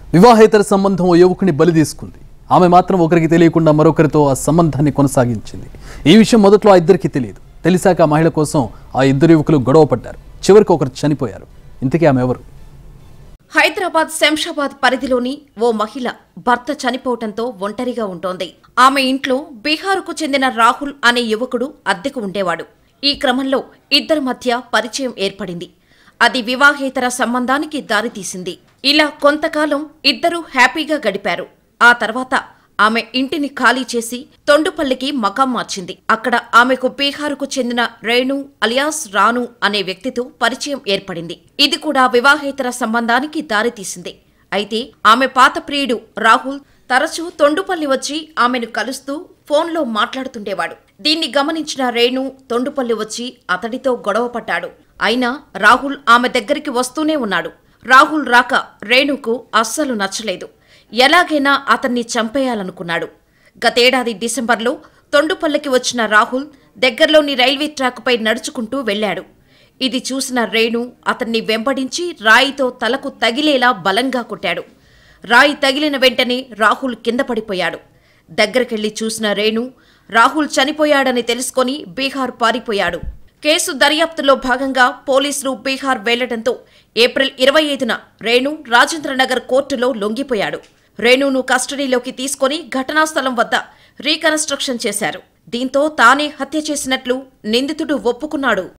వివాహేతర సంబంధం ఓ యువకుని బలి తీసుకుంది ఆమె మాత్రం ఒకరికి తెలియకుండా మరొకరితో ఆ సంబంధాన్ని కొనసాగించింది ఈ విషయం మొదట్లో ఆ ఇద్దరికి తెలియదు తెలిసాక ఆ మహిళ కోసం ఆ ఇద్దరు యువకులు గొడవ పడ్డారు చివరికి ఒకరు చనిపోయారు ఇంతకీ ఆమె ఎవరు హైదరాబాద్ శంషాబాద్ పరిధిలోని ఓ మహిళ భర్త చనిపోవటంతో ఒంటరిగా ఉంటోంది ఆమె ఇంట్లో బీహారుకు చెందిన రాహుల్ అనే యువకుడు అద్దెకు ఉండేవాడు ఈ క్రమంలో ఇద్దరి మధ్య పరిచయం ఏర్పడింది అది వివాహేతర సంబంధానికి దారితీసింది ఇలా కొంతకాలం ఇద్దరూ హ్యాపీగా గడిపారు ఆ తర్వాత ఆమె ఇంటిని ఖాళీ చేసి తొండుపల్లికి మకాం మార్చింది అక్కడ ఆమెకు బీహారుకు చెందిన రేణు అలియాస్ రాను అనే వ్యక్తితో పరిచయం ఏర్పడింది ఇది కూడా వివాహేతర సంబంధానికి దారితీసింది అయితే ఆమె పాత ప్రియుడు రాహుల్ తరచూ తొండుపల్లి వచ్చి ఆమెను కలుస్తూ ఫోన్లో మాట్లాడుతుండేవాడు దీన్ని గమనించిన రేణు తొండుపల్లి వచ్చి అతడితో గొడవపడ్డాడు అయినా రాహుల్ ఆమె దగ్గరికి వస్తూనే ఉన్నాడు రాహుల్ రాక రేణుకు అస్సలు నచ్చలేదు ఎలాగైనా అతన్ని చంపేయాలనుకున్నాడు గతేడాది డిసెంబర్లో తొండుపల్లికి వచ్చిన రాహుల్ దగ్గరలోని రైల్వే ట్రాక్పై నడుచుకుంటూ వెళ్ళాడు ఇది చూసిన రేణు అతన్ని వెంబడించి రాయితో తలకు తగిలేలా బలంగా కొట్టాడు రాయి తగిలిన వెంటనే రాహుల్ కింద పడిపోయాడు దగ్గరకెళ్లి చూసిన రేణు రాహుల్ చనిపోయాడని తెలుసుకొని బీహార్ పారిపోయాడు కేసు దర్యాప్తులో భాగంగా పోలీసులు బీహార్ వెళ్లడంతో ఏప్రిల్ ఇరవై ఐదున రేణు రాజేంద్రనగర్ కోర్టులో లొంగిపోయాడు రేణును కస్టడీలోకి తీసుకొని ఘటనా స్థలం వద్ద రీకన్స్ట్రక్షన్ చేశారు దీంతో తానే హత్య చేసినట్లు నిందితుడు ఒప్పుకున్నాడు